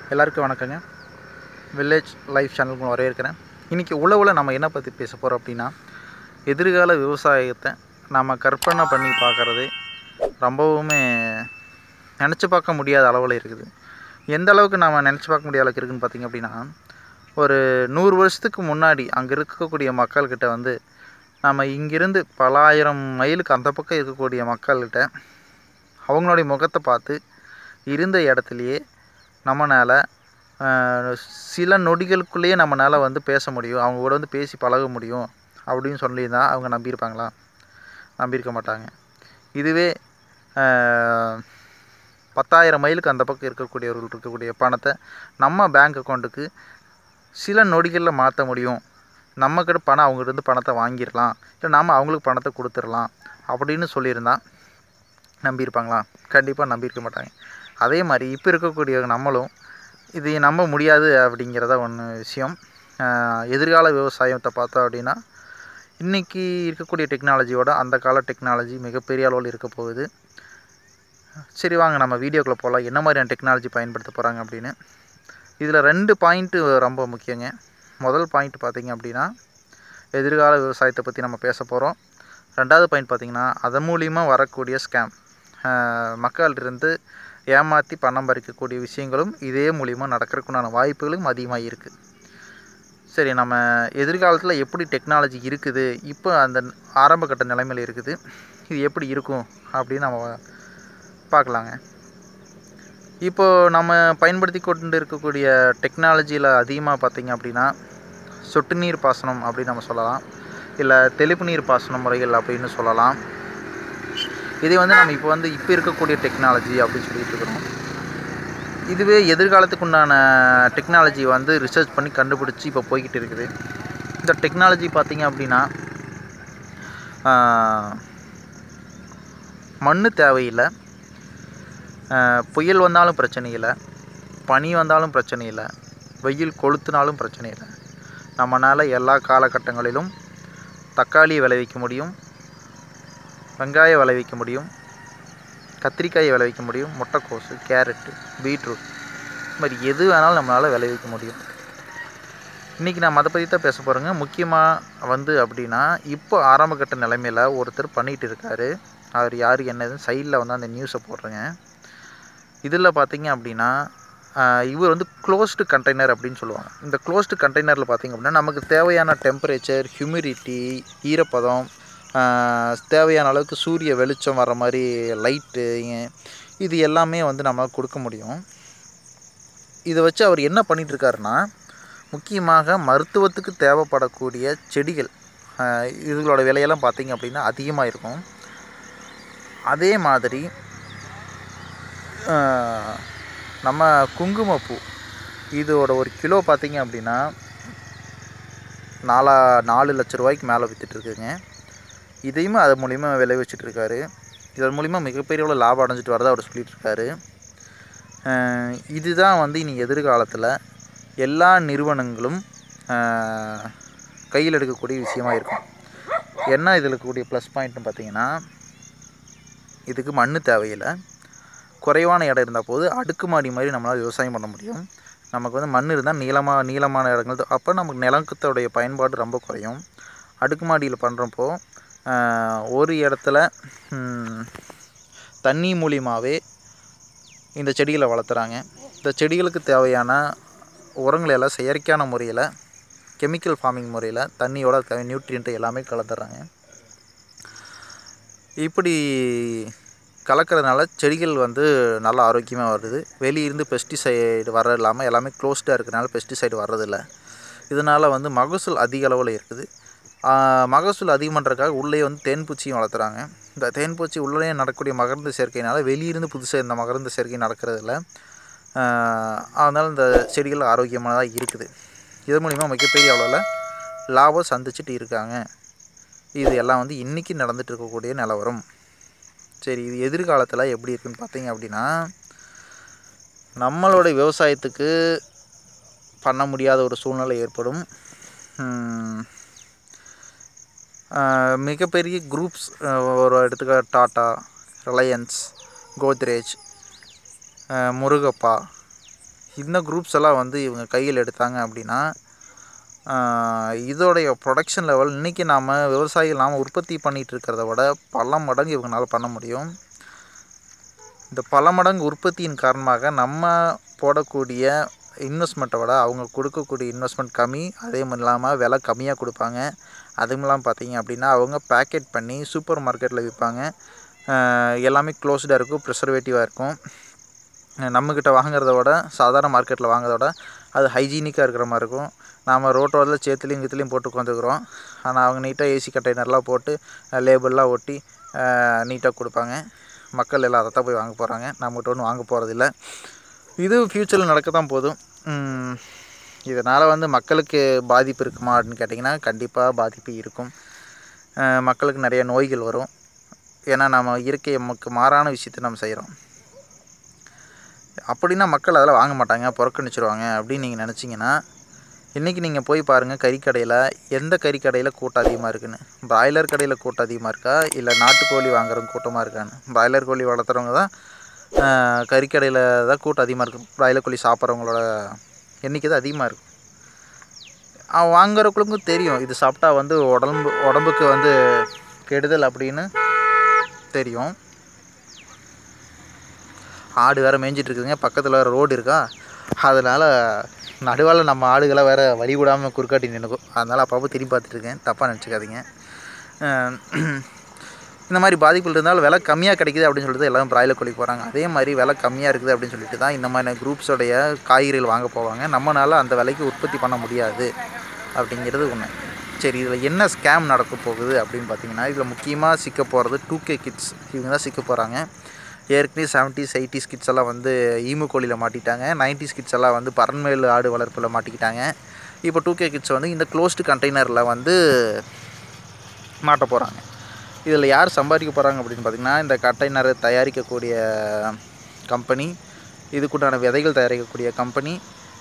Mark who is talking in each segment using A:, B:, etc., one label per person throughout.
A: எல்லாருக்கும் வணக்கங்க village life சேனலுக்கு வரவேற்கிறேன் இன்றைக்கி உழவில் நம்ம என்ன பற்றி பேச போகிறோம் அப்படின்னா எதிர்கால விவசாயத்தை நம்ம கற்பனை பண்ணி பார்க்குறது ரொம்பவுமே நினச்சி பார்க்க முடியாத அளவில் இருக்குது எந்த அளவுக்கு நம்ம நினச்சி பார்க்க முடியாத அளவுக்கு இருக்குதுன்னு பார்த்திங்க அப்படின்னா ஒரு நூறு வருஷத்துக்கு முன்னாடி அங்கே இருக்கக்கூடிய மக்கள்கிட்ட வந்து நம்ம இங்கிருந்து பல ஆயிரம் மைலுக்கு அந்த பக்கம் இருக்கக்கூடிய மக்கள்கிட்ட அவங்களுடைய முகத்தை பார்த்து இருந்த இடத்துலையே நம்மளால் சில நொடிகளுக்குள்ளேயே நம்மளால் வந்து பேச முடியும் அவங்க கூட வந்து பேசி பழக முடியும் அப்படின்னு சொல்லி தான் அவங்க நம்பியிருப்பாங்களா நம்பியிருக்க மாட்டாங்க இதுவே ஆஹ், பத்தாயிரம் மைலுக்கு அந்த பக்கம் இருக்கக்கூடியவர்கள் இருக்கக்கூடிய பணத்தை நம்ம பேங்க் அக்கௌண்ட்டுக்கு சில நொடிகளில் மாற்ற முடியும் நம்மக்கிட்ட பணம் அவங்ககிட்ட இருந்து பணத்தை வாங்கிடலாம் இல்லை நாம் அவங்களுக்கு பணத்தை கொடுத்துடலாம் அப்படின்னு சொல்லியிருந்தா நம்பியிருப்பாங்களா கண்டிப்பாக நம்பியிருக்க மாட்டாங்க அதே மாதிரி இப்போ இருக்கக்கூடிய நம்மளும் இது நம்ப முடியாது அப்படிங்கிறத ஒன்று விஷயம் ஆஹ் எதிர்கால விவசாயத்தை பார்த்தோம் அப்படின்னா இன்றைக்கி இருக்கக்கூடிய டெக்னாலஜியோட அந்த கால டெக்னாலஜி மிகப்பெரிய அளவில் இருக்க போகுது சரி வாங்க நம்ம வீடியோக்குள்ளே போகலாம் என்ன மாதிரியான டெக்னாலஜி பயன்படுத்த போகிறாங்க அப்படின்னு இதில் ரெண்டு பாயிண்ட்டு ரொம்ப முக்கியங்க முதல் பாயிண்ட் பார்த்தீங்க அப்படின்னா எதிர்கால விவசாயத்தை பற்றி நம்ம பேச போகிறோம் ரெண்டாவது பாயிண்ட் பார்த்திங்கன்னா அதன் மூலிமா வரக்கூடிய ஸ்கேம் மக்கள்கிட்டருந்து ஏமாற்றி பணம் பறிக்கக்கூடிய விஷயங்களும் இதே மூலிமா நடக்கிறதுக்குண்டான வாய்ப்புகளும் அதிகமாக இருக்குது சரி நம்ம எதிர்காலத்தில் எப்படி டெக்னாலஜி இருக்குது இப்போ அந்த ஆரம்ப கட்ட நிலைமையில் இருக்குது இது எப்படி இருக்கும் அப்படின்னு நம்ம பார்க்கலாங்க இப்போ நம்ம பயன்படுத்தி கொண்டு இருக்கக்கூடிய டெக்னாலஜியில் அதிகமாக பார்த்திங்க அப்படின்னா சொட்டு நீர் பாசனம் அப்படின்னு நம்ம சொல்லலாம் இல்லை தெளிப்பு நீர் பாசன முறைகள் அப்படின்னு சொல்லலாம் இதை வந்து நம்ம இப்போ வந்து இப்போ இருக்கக்கூடிய டெக்னாலஜி அப்படின்னு சொல்லிட்டு இருக்கிறோம் இதுவே எதிர்காலத்துக்கு உண்டான டெக்னாலஜி வந்து ரிசர்ச் பண்ணி கண்டுபிடிச்சி இப்போ போய்கிட்டு இருக்குது இந்த டெக்னாலஜி பார்த்திங்க அப்படின்னா மண் தேவையில்லை ஆஹ் புயல் வந்தாலும் பிரச்சனை இல்லை பனி வந்தாலும் பிரச்சனை இல்லை வெயில் கொளுத்துனாலும் பிரச்சனை இல்லை நம்மளால் எல்லா காலகட்டங்களிலும் தக்காளி விளைவிக்க முடியும் வெங்காயம் விளைவிக்க முடியும் கத்திரிக்காயை விளைவிக்க முடியும் முட்டைக்கோசு கேரட்டு பீட்ரூட் இது மாதிரி எது வேணாலும் நம்மளால் விளைவிக்க முடியும் இன்றைக்கி நம்ம அதை பற்றி தான் பேச போகிறோங்க முக்கியமாக வந்து அப்படின்னா இப்போ ஆரம்பகட்ட நிலைமையில் ஒருத்தர் பண்ணிகிட்டு இருக்காரு அவர் யார் என்னதுன்னு சைடில் வந்து அந்த நியூஸை போடுறேங்க இதில் பார்த்தீங்க அப்படின்னா ஆஹ் இவர் வந்து க்ளோஸ்டு கண்டெய்னர் அப்படின்னு சொல்லுவாங்க இந்த க்ளோஸ்டு கண்டெய்னரில் பார்த்தீங்க அப்படின்னா நமக்கு தேவையான டெம்பரேச்சர் ஹியூமிடிட்டி ஈரப்பதம் ஆஹ் தேவையான அளவுக்கு சூரிய வெளிச்சம் வர மாதிரி லைட்டு இது எல்லாமே வந்து நம்ம கொடுக்க முடியும் இதை வச்சு அவர் என்ன பண்ணிட்டு இருக்காருன்னா முக்கியமாக மருத்துவத்துக்கு தேவைப்படக்கூடிய செடிகள் ஆஹ் இதுகளோட விலையெல்லாம் பார்த்தீங்க அப்படின்னா அதிகமாக இருக்கும் அதே மாதிரி ஆஹ் நம்ம குங்குமப்பூ இதோட ஒரு கிலோ பார்த்தீங்க அப்படின்னா நாலா நாலு லட்ச ரூபாய்க்கு மேலே விற்றுட்ருக்குங்க இதையுமே அது மூலிமா விளைவிச்சிட்டு இருக்காரு இதன் மூலிமா மிகப்பெரிய அளவு லாபம் அடைஞ்சிட்டு வரதா அவர் சொல்லிட்டு இருக்காரு ஆஹ் இதுதான் வந்து இனி எதிர்காலத்தில் எல்லா நிறுவனங்களும் ஆஹ் கையில் எடுக்கக்கூடிய விஷயமா இருக்கும் என்ன இதில் இருக்கக்கூடிய ப்ளஸ் பாயிண்ட்னு பார்த்தீங்கன்னா இதுக்கு மண் தேவையில்லை குறைவான இடம் இருந்தால் போது அடுக்குமாடி மாதிரி நம்மளால் விவசாயம் பண்ண முடியும் நமக்கு வந்து மண் இருந்தால் நீளமாக நீளமான இடங்கள் தான். அப்போ நமக்கு நிலக்கத்தோடைய பயன்பாடு ரொம்ப குறையும் அடுக்குமாடியில் பண்ணுறப்போ ஒரு இடத்துல ம், தண்ணி மூலியமாகவே இந்த செடிகளை வளர்த்துறாங்க இந்த செடிகளுக்கு தேவையான உரங்களை எல்லாம் செயற்கையான முறையில் கெமிக்கல் ஃபார்மிங் முறையில் தண்ணியோட தேவை நியூட்ரியன்ட்டு எல்லாமே கலந்துடுறாங்க இப்படி கலக்கிறதுனால செடிகள் வந்து நல்லா ஆரோக்கியமாக வருது வெளியிருந்து பெஸ்டிசைடு வர இல்லாமல் எல்லாமே க்ளோஸ்டாக இருக்கிறனால பெஸ்டிசைடு வர்றதில்ல இதனால் வந்து மகசூல் அதிக அளவில் இருக்குது ஆஹ் மகசூல் அதிகம் பண்ணுறதுக்காக உள்ளே வந்து தேன்பூச்சியும் வளர்த்துறாங்க இந்த தேன்பூச்சி உள்ளே நடக்கக்கூடிய மகரந்த சேர்க்கையினால வெளியிருந்து புதுசாக இந்த மகரந்த சேர்க்கை நடக்கிறதில்ல அதனால் இந்த செடிகள் ஆரோக்கியமானதாக இருக்குது இது மூலிமா மிகப்பெரிய அளவில் லாபம் சந்திச்சுட்டு இருக்காங்க இது எல்லாம் வந்து இன்றைக்கி நடந்துட்டு இருக்கக்கூடிய நிலவரம் சரி இது எதிர்காலத்தில் எப்படி இருக்குன்னு பார்த்தீங்க அப்படின்னா நம்மளோட விவசாயத்துக்கு பண்ண முடியாத ஒரு சூழ்நிலை ஏற்படும் உம், ஆஹ் மிகப்பெரிய குரூப்ஸ் ஒரு எடுத்துக்க டாட்டா ரிலையன்ஸ் கோத்ரேஜ் முருகப்பா இந்த குரூப்ஸ் எல்லாம் வந்து இவங்க கையில் எடுத்தாங்க அப்படின்னா ஆஹ் இதோடைய ப்ரொடக்ஷன் லெவல் இன்றைக்கி நாம் விவசாயிகள் நாம் உற்பத்தி பண்ணிகிட்டு இருக்கிறத விட பல மடங்கு இவங்களால பண்ண முடியும் இந்த பல மடங்கு உற்பத்தியின் காரணமாக நம்ம போடக்கூடிய இன்வெஸ்ட்மெண்ட்டை விட அவங்க கொடுக்கக்கூடிய இன்வெஸ்ட்மெண்ட் கம்மி அதே மாதிரி இல்லாமல் விலை கம்மியாக கொடுப்பாங்க அதுவும் இல்லாமல் பார்த்தீங்க அப்படின்னா அவங்க பேக்கெட் பண்ணி சூப்பர் மார்க்கெட்டில் விற்பாங்க ஆஹ் எல்லாமே க்ளோஸ்டாக இருக்கும் ப்ரிசர்வேட்டிவாக இருக்கும் நம்மக்கிட்ட வாங்குறத விட சாதாரண மார்க்கெட்டில் வாங்குறத விட அது ஹைஜீனிக்காக இருக்கிற மாதிரி இருக்கும் நாம் ரோட்டோரில் சேத்துலையும் கித்துலையும் போட்டு உட்காந்துக்கிறோம் ஆனால் அவங்க நீட்டாக ஏசி கண்டெய்னர்லாம் போட்டு லேபிள்லாம் ஒட்டி நீட்டாக கொடுப்பாங்க மக்கள் எல்லாம் அதை தான் போய் வாங்க போகிறாங்க நம்மகிட்ட ஒன்றும் வாங்க போகிறதில்ல இது ஃப்யூச்சரில் நடக்க தான் போதும் இதனால் வந்து மக்களுக்கு பாதிப்பு இருக்குமா அப்படின்னு கேட்டிங்கன்னா கண்டிப்பாக பாதிப்பு இருக்கும் அஹ் மக்களுக்கு நிறைய நோய்கள் வரும் ஏன்னா நம்ம இயற்கை நமக்கு மாறான விஷயத்தை நம்ம செய்கிறோம் அப்படின்னா மக்கள் அதெல்லாம் வாங்க மாட்டாங்க புறக்கணிச்சிருவாங்க அப்படின்னு நீங்கள் நினச்சிங்கன்னா இன்றைக்கி நீங்கள் போய் பாருங்கள் கறிக்கடையில் எந்த கறிக்கடையில் கூட்டம் அதிகமாக இருக்குன்னு பிராய்லர் கடையில் கூட்டம் அதிகமாக இருக்கா இல்லை நாட்டுக்கோழி வாங்குறவங்க கூட்டமாக இருக்கான்னு பிராய்லர் கோழி வளர்த்துறவங்க தான் ஆஹ், கறிக்கடையில் தான் கூட்டம் அதிகமாக இருக்கும் பிராய்லர் கோழி சாப்பிட்றவங்களோட எண்ணிக்கை தான் அதிகமாக இருக்கும் அவன் வாங்குறவங்களுக்கும் தெரியும் இது சாப்பிட்டா வந்து உடம்பு உடம்புக்கு வந்து கெடுதல் அப்படின்னு தெரியும் ஆடு வேறு மேய்ஞ்சிட்டு இருக்குதுங்க பக்கத்தில் வேறு ரோடு இருக்கா அதனால் நடுவால் நம்ம ஆடுகளை வேறு வழி விடாமல் குறுக்காட்டி நின்றுக்கும் அதனால் அப்பப்போ திரும்பி பார்த்துட்டு இருக்கேன் தப்பாக நினச்சிக்காதீங்க அஹ் இந்த மாதிரி பாதிப்புகள் இருந்தாலும் விலை கம்மியாக கிடைக்குது அப்படின்னு சொல்லிட்டு எல்லாரும் பிராய்லர் கோழிக்கு போகிறாங்க அதே மாதிரி விலை கம்மியாக இருக்குது அப்படின்னு சொல்லிட்டு தான் இந்த மாதிரி குரூப்ஸோடைய காய்கறிகள் வாங்க போவாங்க நம்மளால் அந்த விலைக்கு உற்பத்தி பண்ண முடியாது அப்படிங்கிறது ஒன்று சரி இதில் என்ன ஸ்கேம் நடக்க போகுது அப்படின்னு பார்த்தீங்கன்னா இதில் முக்கியமாக சிக்க போகிறது டூ கே கிட்ஸ் இவங்க தான் சிக்க போகிறாங்க ஏற்கனவே செவன்ட்டீஸ் எயிட்டிஸ் கிட்ஸ் எல்லாம் வந்து ஈமு கோழியில் மாட்டிட்டாங்க நைன்டிஸ் கிட்ஸ் எல்லாம் வந்து பரண்மேல் ஆடு வளர்ப்பில் மாட்டிக்கிட்டாங்க இப்போ டூ கே கிட்ஸ் வந்து இந்த க்ளோஸ்டு கண்டெய்னரில் வந்து மாட்ட போகிறாங்க இதில் யார் சம்பாதிக்க போகிறாங்க அப்படின்னு பார்த்திங்கன்னா இந்த கண்டெய்னரை தயாரிக்கக்கூடிய கம்பெனி இதுக்குண்டான விதைகள் தயாரிக்கக்கூடிய கம்பெனி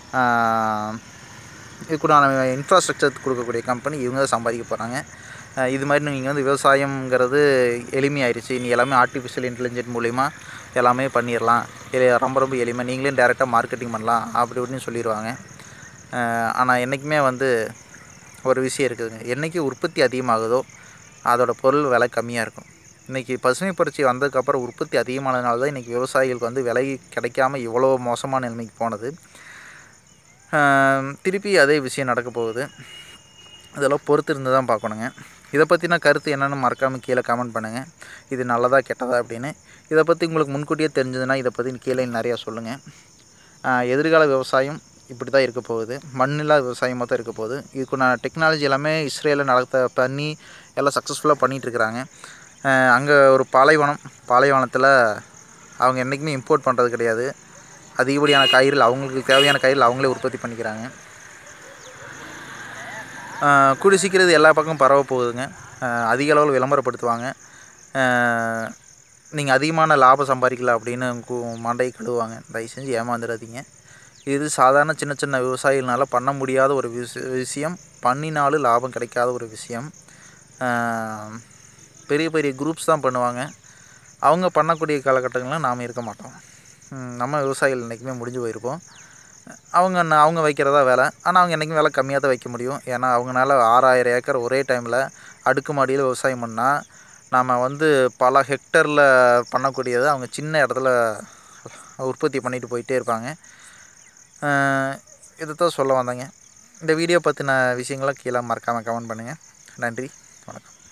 A: இதுக்குண்டான இன்ஃப்ராஸ்ட்ரக்சர் கொடுக்கக்கூடிய கம்பெனி இவங்க தான் சம்பாதிக்க போகிறாங்க இது மாதிரி நீங்கள் வந்து விவசாயம்ங்கிறது எளிமையாயிருச்சு நீ எல்லாமே ஆர்டிஃபிஷியல் இன்டெலிஜென்ட் மூலிமா எல்லாமே பண்ணிடலாம் இது ரொம்ப ரொம்ப எளிமை நீங்களே டேரெக்டாக மார்க்கெட்டிங் பண்ணலாம் அப்படி இப்படின்னு சொல்லிடுவாங்க ஆனால் என்றைக்குமே வந்து ஒரு விஷயம் இருக்குதுங்க என்றைக்கு உற்பத்தி அதிகமாகுதோ அதோட பொருள் விலை கம்மியாக இருக்கும் இன்றைக்கி பசுமை புரட்சி வந்ததுக்கப்புறம் உற்பத்தி அதிகமானதுனால தான் இன்றைக்கி விவசாயிகளுக்கு வந்து விலை கிடைக்காம இவ்வளோ மோசமான நிலைமைக்கு போனது ஆஹ் திருப்பி அதே விஷயம் நடக்க போகுது இதெல்லாம் பொறுத்து இருந்து தான் பார்க்கணுங்க இதை பற்றின கருத்து என்னென்னு மறக்காமல் கீழே கமெண்ட் பண்ணுங்கள் இது நல்லதா கெட்டதா அப்படின்னு இதை பற்றி உங்களுக்கு முன்கூட்டியே தெரிஞ்சதுன்னா இதை பற்றி கீழே நிறையா சொல்லுங்கள் ஆஹ் எதிர்கால விவசாயம் இப்படி தான் இருக்க போகுது மண்ணில்லா விவசாயமாக தான் இருக்க போகுது இதுக்குண்டான டெக்னாலஜி எல்லாமே இஸ்ரேலில் நடத்த பண்ணி எல்லாம் சக்ஸஸ்ஃபுல்லாக பண்ணிகிட்ருக்குறாங்க அங்கே ஒரு பாலைவனம் பாலைவனத்தில் அவங்க என்றைக்குமே இம்போர்ட் பண்ணுறது கிடையாது அதிகப்படியான காய்கறிகள் அவங்களுக்கு தேவையான காய்கறிகள் அவங்களே உற்பத்தி பண்ணிக்கிறாங்க ஆஹ் கூடி சீக்கிரம் இது எல்லா பக்கமும் பரவ போகுதுங்க ஆஹ் அதிக அளவில் விளம்பரப்படுத்துவாங்க நீங்கள் அதிகமான லாபம் சம்பாதிக்கல அப்படின்னு கு- மண்டையை கழுவுவாங்க தயவு செஞ்சு ஏமாந்துடாதீங்க இது சாதாரண சின்ன சின்ன விவசாயிகளால பண்ண முடியாத ஒரு விஷ விஷயம் பண்ணினாலும் லாபம் கிடைக்காத ஒரு விஷயம் ஆஹ் பெரிய பெரிய குரூப்ஸ் தான் பண்ணுவாங்க அவங்க பண்ணக்கூடிய காலகட்டங்களில் நாம் இருக்க மாட்டோம் ம், நம்ம விவசாயிகள் என்றைக்குமே முடிஞ்சு போயிருப்போம் அவங்க ந- அவங்க வைக்கிறதா வேலை ஆனால் அவங்க என்றைக்கும் விலை கம்மியாக தான் வைக்க முடியும் ஏன்னா அவங்களால ஆறாயிரம் ஏக்கர் ஒரே டைமில் அடுக்குமாடியில் விவசாயம் பண்ணால் நாம் வந்து பல ஹெக்டரில் பண்ணக்கூடியதை அவங்க சின்ன இடத்துல உற்பத்தி பண்ணிட்டு போயிட்டே இருப்பாங்க இதை தான் சொல்ல வந்தேங்க இந்த வீடியோ பற்றின விஷயங்களை கீழே மறக்காமல் கமெண்ட் பண்ணுங்கள் நன்றி வணக்கம்